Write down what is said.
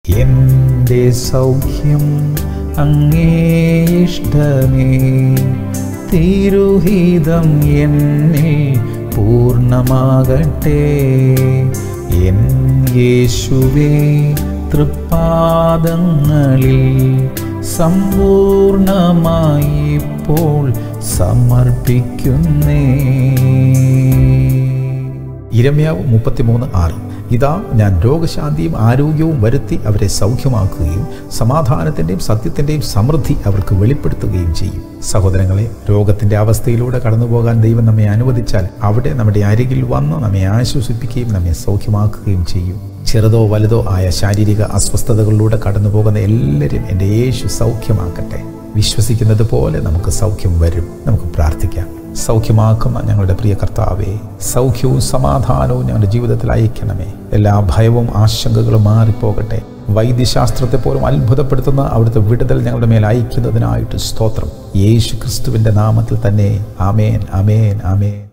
എൻ്റെ സൗഖ്യം അങ്ങേ ഇഷ്ടമേ തിരുഹിതം എന്നിൽ പൂർണ്ണമാകട്ടെ എൻ യേശുവേ തൃപ്പാദങ്ങളിൽ സമ്പൂർണമായി ഇപ്പോൾ സമർപ്പിക്കുന്നേ ഇരമ്യാവ് മുപ്പത്തിമൂന്ന് ആറ് ഇതാ ഞാൻ രോഗശാന്തിയും ആരോഗ്യവും വരുത്തി അവരെ സൗഖ്യമാക്കുകയും സമാധാനത്തിൻ്റെയും സത്യത്തിൻ്റെയും സമൃദ്ധി അവർക്ക് വെളിപ്പെടുത്തുകയും ചെയ്യും സഹോദരങ്ങളെ രോഗത്തിൻ്റെ അവസ്ഥയിലൂടെ കടന്നു പോകാൻ ദൈവം നമ്മെ അനുവദിച്ചാൽ അവിടെ നമ്മുടെ അരികിൽ വന്ന് നമ്മെ ആശ്വസിപ്പിക്കുകയും നമ്മെ സൗഖ്യമാക്കുകയും ചെയ്യും ചെറുതോ വലുതോ ആയ ശാരീരിക അസ്വസ്ഥതകളിലൂടെ കടന്നു പോകുന്ന എല്ലാവരും എൻ്റെ യേശു സൗഖ്യമാക്കട്ടെ വിശ്വസിക്കുന്നത് പോലെ നമുക്ക് സൗഖ്യം വരും നമുക്ക് പ്രാർത്ഥിക്കാം സൗഖ്യമാക്കുന്ന ഞങ്ങളുടെ പ്രിയ കർത്താവേ സൗഖ്യവും സമാധാനവും ഞങ്ങളുടെ ജീവിതത്തിൽ അയക്കണമേ എല്ലാ ഭയവും ആശങ്കകളും മാറിപ്പോകട്ടെ വൈദ്യശാസ്ത്രത്തെ പോലും അത്ഭുതപ്പെടുത്തുന്ന അവിടുത്തെ വിടുതൽ ഞങ്ങളുടെ മേൽ അയക്കുന്നതിനായിട്ട് സ്തോത്രം യേശു ക്രിസ്തുവിൻ്റെ നാമത്തിൽ തന്നെ ആമേൻ ആമേൻ ആമേൻ